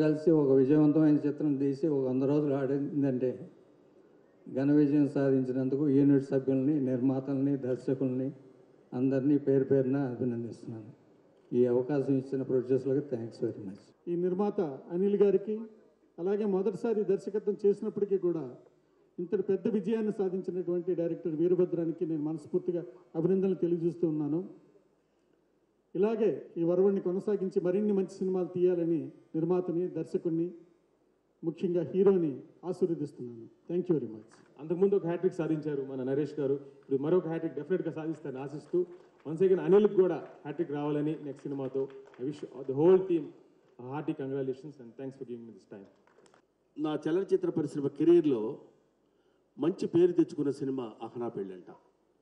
కలిసి ఒక విజయవంతమైన చిత్రం తీసి ఒక వంద రోజులు ఆడిందంటే ఘన విజయం సాధించినందుకు యూనిట్ సభ్యుల్ని నిర్మాతల్ని దర్శకుల్ని అందరినీ పేరు పేరున అభినందిస్తున్నాను ఈ అవకాశం ఇచ్చిన ప్రొడ్యూసర్లకు థ్యాంక్స్ వెరీ మచ్ ఈ నిర్మాత అనిల్ గారికి అలాగే మొదటిసారి దర్శకత్వం చేసినప్పటికీ కూడా ఇంతటి పెద్ద విజయాన్ని సాధించినటువంటి డైరెక్టర్ వీరభద్రానికి నేను మనస్ఫూర్తిగా అభినందనలు తెలియజేస్తూ ఉన్నాను ఇలాగే ఈ వరవడిని కొనసాగించి మరిన్ని మంచి సినిమాలు తీయాలని నిర్మాతని దర్శకుడిని ముఖ్యంగా హీరోని ఆశీర్వదిస్తున్నాను థ్యాంక్ యూ వెరీ మచ్ అంతకుముందు ఒక హ్యాట్రిక్ సాధించారు మన నరేష్ గారు ఇప్పుడు మరొక హ్యాట్రిక్ డెఫినెట్గా సాధిస్తారని ఆశిస్తూ వన్స్ అగైన్ అనిల్కి కూడా హ్యాట్రిక్ రావాలని నెక్స్ట్ సినిమాతో I wish the whole team hearty congratulations and thanks for giving this time నా చలనచిత్ర పరిశ్రమ కెరీర్లో మంచి పేరు తెచ్చుకున్న సినిమా అహనా పెళ్ళంట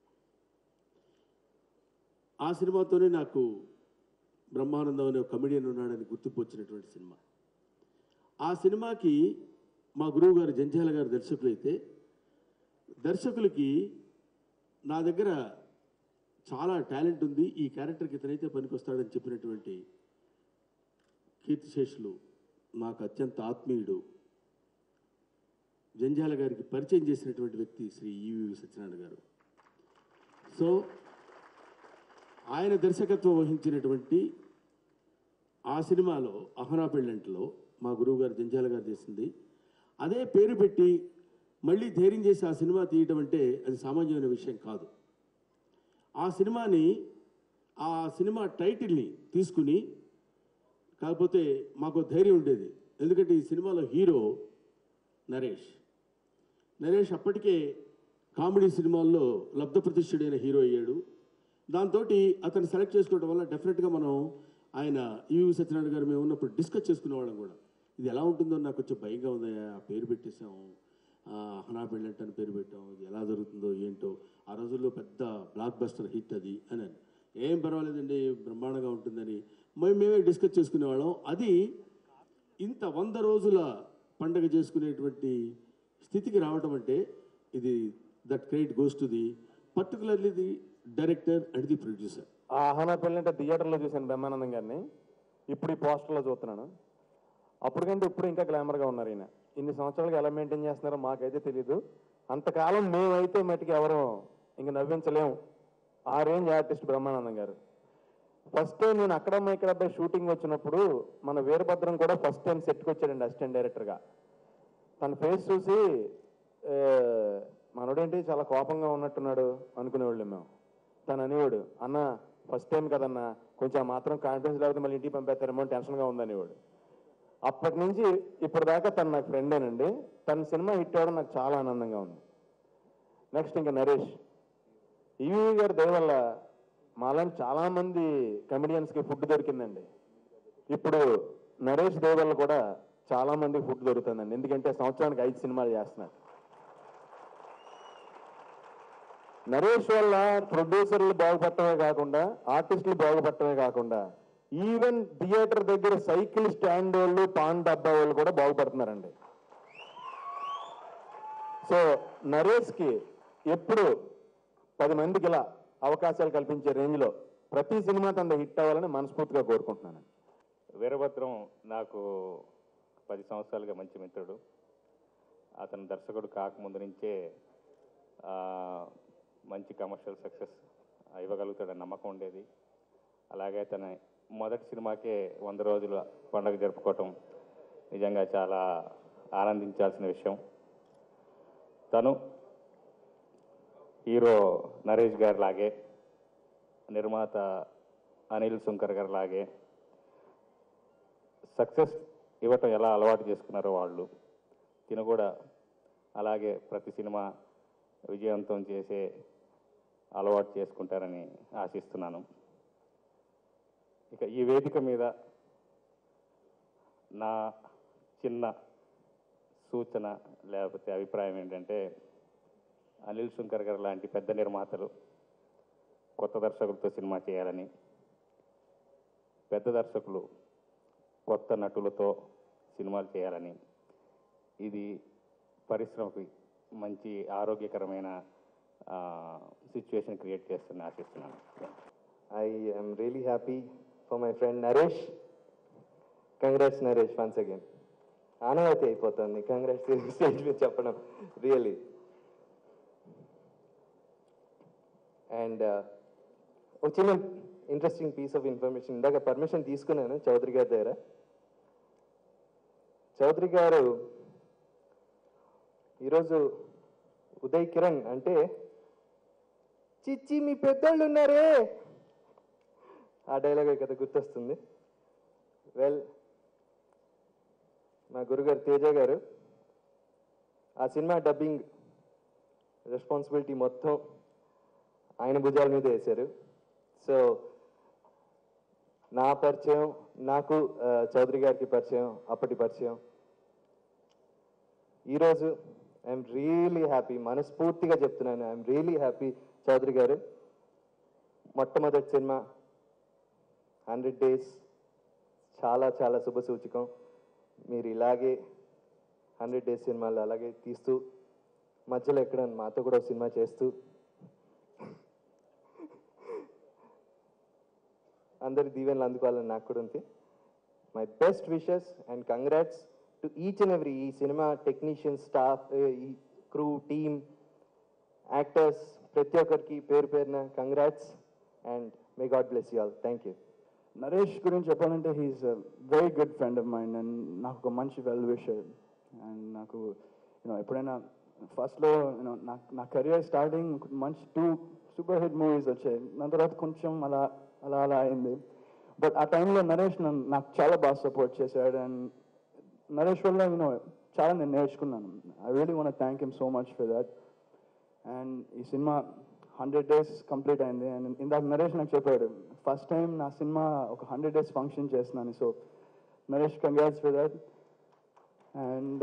ఆ సినిమాతోనే నాకు బ్రహ్మానందం అనే ఒక కమెడియన్ ఉన్నాడని గుర్తింపు వచ్చినటువంటి సినిమా ఆ సినిమాకి మా గురువు గారు జంజాల గారు దర్శకులైతే దర్శకులకి నా దగ్గర చాలా టాలెంట్ ఉంది ఈ క్యారెక్టర్కి ఇతనైతే పనికొస్తాడని చెప్పినటువంటి కీర్తిశేషులు నాకు అత్యంత ఆత్మీయుడు జంజాల గారికి పరిచయం చేసినటువంటి వ్యక్తి శ్రీ ఈవి సత్యనారాయణ గారు సో ఆయన దర్శకత్వం వహించినటువంటి ఆ సినిమాలో అహనా పెళ్ళంట్లో మా గురువు గారు జంజాల గారు చేసింది అదే పేరు పెట్టి మళ్ళీ ధైర్యం చేసి ఆ సినిమా తీయటం అంటే అది సామాన్యమైన విషయం కాదు ఆ సినిమాని ఆ సినిమా టైటిల్ని తీసుకుని కాకపోతే మాకు ధైర్యం ఉండేది ఎందుకంటే ఈ సినిమాలో హీరో నరేష్ నరేష్ అప్పటికే కామెడీ సినిమాల్లో లబ్ధ ప్రతిష్ఠుడైన హీరో అయ్యాడు దాంతో అతను సెలెక్ట్ చేసుకోవడం వల్ల డెఫినెట్గా మనం ఆయన ఈవి సత్యనారాయణ గారు మేము ఉన్నప్పుడు డిస్కస్ చేసుకునేవాళ్ళం కూడా ఇది ఎలా ఉంటుందో నాకు కొంచెం భయంగా ఉంది ఆ పేరు పెట్టేశాము ఆ, హనా పెళ్ళంట అని పేరు పెట్టాం ఇది ఎలా జరుగుతుందో ఏంటో ఆ రోజుల్లో పెద్ద బ్లాక్ బస్టర్ హిట్ అది అని అని. ఏం పర్వాలేదండి బ్రహ్మాండంగా ఉంటుందని మేము మేమే డిస్కస్ చేసుకునేవాళ్ళం అది ఇంత వంద రోజుల పండగ చేసుకునేటువంటి స్థితికి రావడం అంటే ఇది that credit goes to the particularly the director and the producer ఆ ఆహనా పెళ్ళి అంటే థియేటర్లో చూశాను బ్రహ్మానందం గారిని ఇప్పుడు ఈ పోస్టర్లో చూస్తున్నాను అప్పటికంటే ఇప్పుడు ఇంకా గ్లామర్గా ఉన్నారు ఈయన ఇన్ని సంవత్సరాలుగా ఎలా మెయింటైన్ చేస్తున్నారో మాకైతే తెలియదు అంతకాలం మేమైతే మటుకు ఎవరు ఇంక నవ్వించలేము ఆ రేంజ్ ఆర్టిస్ట్ బ్రహ్మానందం గారు ఫస్ట్ టైం నేను అక్కడమ్మ ఇక్కడ అబ్బాయి షూటింగ్ వచ్చినప్పుడు మన వీరభద్రం కూడా ఫస్ట్ టైం సెట్కి వచ్చాడండి అసిస్టెంట్ డైరెక్టర్గా తన ఫేస్ చూసి "ఏ, మనోడేంటి చాలా కోపంగా ఉన్నట్టున్నాడు అనుకునేవాళ్ళం మేము తను అనేవాడు అన్న ఫస్ట్ టైం కదన్నా కొంచెం ఆ మాత్రం కాన్ఫిడెన్స్ లేకపోతే మళ్ళీ ఇంటికి పంపేస్తారేమో అని టెన్షన్గా ఉందనేవాడు అప్పటి నుంచి ఇప్పటిదాకా తను నాకు ఫ్రెండేనండి తన సినిమా హిట్ అవ్వడం నాకు చాలా ఆనందంగా ఉంది నెక్స్ట్ ఇంకా నరేష్ ఈవీ గారి దయ వల్ల మాలాంటి చాలా మంది కమెడియన్స్కి ఫుడ్ దొరికిందండి ఇప్పుడు నరేష్ దయ వల్ల కూడా చాలా మందికి ఫుడ్ దొరుకుతుందండి ఎందుకంటే సంవత్సరానికి ఐదు సినిమాలు చేస్తున్నారు నరేష్ వల్ల ప్రొడ్యూసర్లు బాగుపడటమే కాకుండా ఆర్టిస్టులు బాగుపడటమే కాకుండా ఈవెన్ థియేటర్ దగ్గర సైకిల్ స్టాండ్ వాళ్ళు పాన్ డబ్బా వాళ్ళు కూడా బాగుపడుతున్నారండి సో నరేష్కి ఎప్పుడు పది మందికి ఇలా అవకాశాలు కల్పించే రేంజ్లో ప్రతి సినిమా తన హిట్ అవ్వాలని మనస్ఫూర్తిగా కోరుకుంటున్నాను వీరభద్రం నాకు పది సంవత్సరాలుగా మంచి మిత్రుడు అతను దర్శకుడు కాకముందు నుంచే ఆ, మంచి కమర్షియల్ సక్సెస్ ఇవ్వగలుగుతాడని నమ్మకం ఉండేది అలాగే తన మొదటి సినిమాకే వంద రోజుల పండుగ జరుపుకోవటం నిజంగా చాలా ఆనందించాల్సిన విషయం తను హీరో నరేష్ గారి లాగే నిర్మాత అనిల్ శంకర్ గారి లాగే సక్సెస్ ఇవ్వటం ఎలా అలవాటు చేసుకున్నారో వాళ్ళు తిన కూడా అలాగే ప్రతి సినిమా విజయవంతం చేసే అలవాటు చేసుకుంటారని ఆశిస్తున్నాను ఇక ఈ వేదిక మీద నా చిన్న సూచన లేకపోతే అభిప్రాయం ఏంటంటే అనిల్ శంకర్ గారు లాంటి పెద్ద నిర్మాతలు కొత్త దర్శకులతో సినిమా చేయాలని పెద్ద దర్శకులు కొత్త నటులతో సినిమాలు చేయాలని ఇది పరిశ్రమకి మంచి ఆరోగ్యకరమైన సిచ్యువేషన్ క్రియేట్ చేస్తుందని ఆశిస్తున్నాను I am really happy for my friend Naresh. Congrats, Naresh, once again. ఆనవాయితీ అయిపోతుంది కంగ్రాట్స్ స్టేజ్ మీద చెప్పడం రియలీ అండ్ ఒక చిన్న ఇంట్రెస్టింగ్ పీస్ ఆఫ్ ఇన్ఫర్మేషన్ ఇందాక పర్మిషన్ తీసుకున్నాను చౌదరి గారి దగ్గర చౌదరి గారు ఈరోజు ఉదయ్ కిరణ్ అంటే చిచ్చి మీ పెద్దోళ్ళు ఉన్నారే ఆ డైలాగ్ కదా గుర్తొస్తుంది వెల్ మా గురుగారు తేజ గారు ఆ సినిమా డబ్బింగ్ రెస్పాన్సిబిలిటీ మొత్తం ఆయన భుజాల మీద వేశారు సో నా పరిచయం నాకు ఆ, చౌదరి గారికి పరిచయం అప్పటి పరిచయం ఈరోజు ఐఎమ్ రియలీ హ్యాపీ మనస్ఫూర్తిగా చెప్తున్నాను ఐఎమ్ రియలీ హ్యాపీ చౌదరి గారు మొట్టమొదటి సినిమా హండ్రెడ్ డేస్ చాలా చాలా శుభ సూచకం మీరు ఇలాగే హండ్రెడ్ డేస్ సినిమాలు అలాగే తీస్తూ మధ్యలో ఎక్కడ మాతో కూడా ఒక సినిమా చేస్తూ అందరి దీవెనలు అందుకోవాలని నాకు కూడా ఉంది my best wishes and congrats to each and every ఈ సినిమా టెక్నీషియన్ స్టాఫ్ ఈ క్రూ టీమ్ యాక్టర్స్ ప్రతి ఒక్కరికి పేరు పేరున congrats and may God bless you all thank you Naresh గురించి చెప్పాలంటే he's very good friend of mine and నాకు ఒక మంచి వెల్ విషర్ అండ్ నాకు యూనో ఎప్పుడైనా ఫస్ట్లో యూనో నాకు నా కెరియర్ స్టార్టింగ్ మంచి టూ సూపర్ హిట్ మూవీస్ వచ్చాయి దాని తర్వాత కొంచెం అలా అలా అలా అయింది బట్ ఆ టైంలో నరేష్ నన్ను నాకు చాలా బాగా సపోర్ట్ చేశాడు అండ్ నరేష్ వల్ల యూనో చాలా నేను నేర్చుకున్నాను I really want thank him so much for that and ఈ సినిమా హండ్రెడ్ డేస్ కంప్లీట్ అయింది అండ్ ఇందాక నరేష్ నాకు చెప్పాడు ఫస్ట్ టైం నా సినిమా ఒక హండ్రెడ్ డేస్ ఫంక్షన్ చేస్తున్నాను so Naresh congrats for that and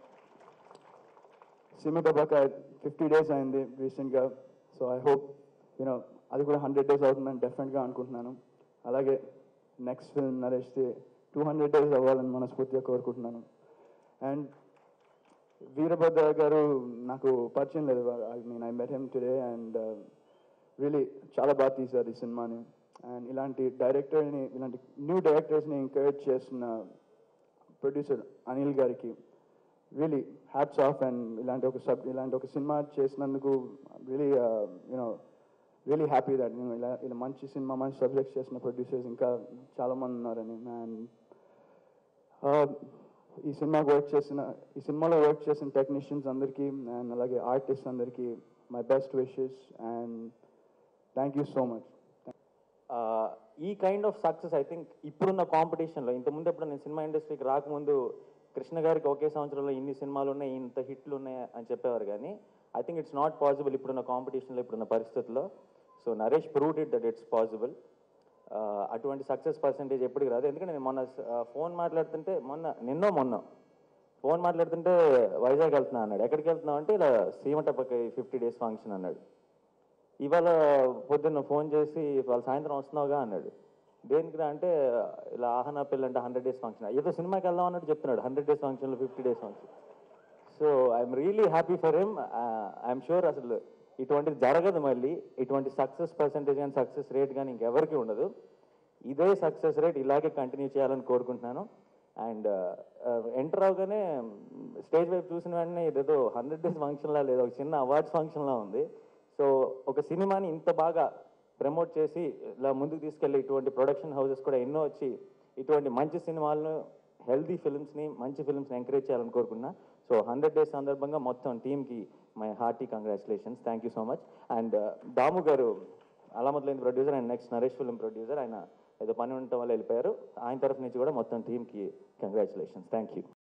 cinema తప్పక ఫిఫ్టీ డేస్ అయింది రీసెంట్గా సో ఐ హోప్ యూనో అది కూడా హండ్రెడ్ డేస్ అవుతుందని డెఫినెట్గా అనుకుంటున్నాను అలాగే నెక్స్ట్ ఫిల్మ్ నరేష్ది టూ హండ్రెడ్ డేస్ అవ్వాలని మనస్ఫూర్తిగా కోరుకుంటున్నాను అండ్ వీరభద్ర గారు నాకు పరిచయం లేదు I mean I met him today and really చాలా బాగా తీశారు ఈ సినిమాని అండ్ ఇలాంటి డైరెక్టర్ని ఇలాంటి న్యూ డైరెక్టర్స్ని ఎంకరేజ్ చేస్తున్న ప్రొడ్యూసర్ అనిల్ గారికి రియలీ హ్యాట్స్ ఆఫ్ అండ్ ఇలాంటి ఒక సబ్ ఇలాంటి ఒక సినిమా చేసినందుకు really you know really happy that నేను ఇలా ఇలా మంచి సినిమా మంచి సబ్జెక్ట్స్ చేసిన ప్రొడ్యూసర్స్ ఇంకా చాలామంది ఉన్నారని అండ్ ఈ సినిమా వర్క్ చేసిన ఈ సినిమాలో వర్క్ చేసిన టెక్నీషియన్స్ అందరికీ అండ్ అలాగే ఆర్టిస్ట్ అందరికీ my best wishes and thank you so much ఆ, ఈ kind of success I think ఇప్పుడున్న కాంపిటీషన్లో ఇంతకుముందు ఎప్పుడు నేను సినిమా ఇండస్ట్రీకి రాకముందు కృష్ణ గారికి ఒకే సంవత్సరంలో ఇన్ని సినిమాలు ఉన్నాయి ఇంత హిట్లు ఉన్నాయి అని చెప్పేవారు కానీ I think it's not possible ఇప్పుడున్న కాంపిటీషన్లో ఇప్పుడున్న పరిస్థితుల్లో so Naresh proved it that it's possible అటువంటి సక్సెస్ పర్సంటేజ్ ఎప్పటికి రాదు ఎందుకంటే నేను మొన్న ఫోన్ మాట్లాడుతుంటే మొన్న నిన్నో మొన్న ఫోన్ మాట్లాడుతుంటే వైజాగ్ వెళ్తున్నా అన్నాడు ఎక్కడికి వెళ్తున్నావు అంటే ఇలా సీమటప్పకి ఫిఫ్టీ డేస్ ఫంక్షన్ అన్నాడు ఇవాళ పొద్దున్న ఫోన్ చేసి వాళ్ళ సాయంత్రం వస్తున్నావుగా అన్నాడు దేనికి రా అంటే ఇలా ఆహనా పెళ్ళి అంటే హండ్రెడ్ డేస్ ఫంక్షన్ ఏదో సినిమాకి వెళ్దాం అన్నట్టు చెప్తున్నాడు హండ్రెడ్ డేస్ ఫంక్షన్లో fifty days function so I'm really happy for him I'm sure అసలు ఇటువంటిది జరగదు మళ్ళీ ఇటువంటి సక్సెస్ పర్సంటేజ్ కానీ సక్సెస్ రేట్ కానీ ఇంకెవరికి ఉండదు ఇదే సక్సెస్ రేట్ ఇలాగే కంటిన్యూ చేయాలని కోరుకుంటున్నాను అండ్ ఎంటర్ అవగానే స్టేజ్ వైపు చూసిన వెంటనే ఇదేదో హండ్రెడ్ డేస్ ఫంక్షన్లా లేదు ఒక చిన్న అవార్డ్స్ ఫంక్షన్లా ఉంది సో ఒక సినిమాని ఇంత బాగా ప్రమోట్ చేసి ఇలా ముందుకు తీసుకెళ్ళి ఇటువంటి ప్రొడక్షన్ హౌసెస్ కూడా ఎన్నో వచ్చి ఇటువంటి మంచి సినిమాలను హెల్దీ ఫిల్మ్స్ని మంచి ఫిల్మ్స్ని ఎంకరేజ్ చేయాలని కోరుకున్నా సో హండ్రెడ్ డేస్ సందర్భంగా మొత్తం టీమ్కి my hearty congratulations thank you so much and Damu garu అలా మొదలైన producer and next Naresh film producer ఆయన ఏదో పని ఉండటం వల్ల వెళ్ళిపోయారు ఆయన తరఫు నుంచి కూడా మొత్తం టీమ్కి కంగ్రాచులేషన్స్ థ్యాంక్ యూ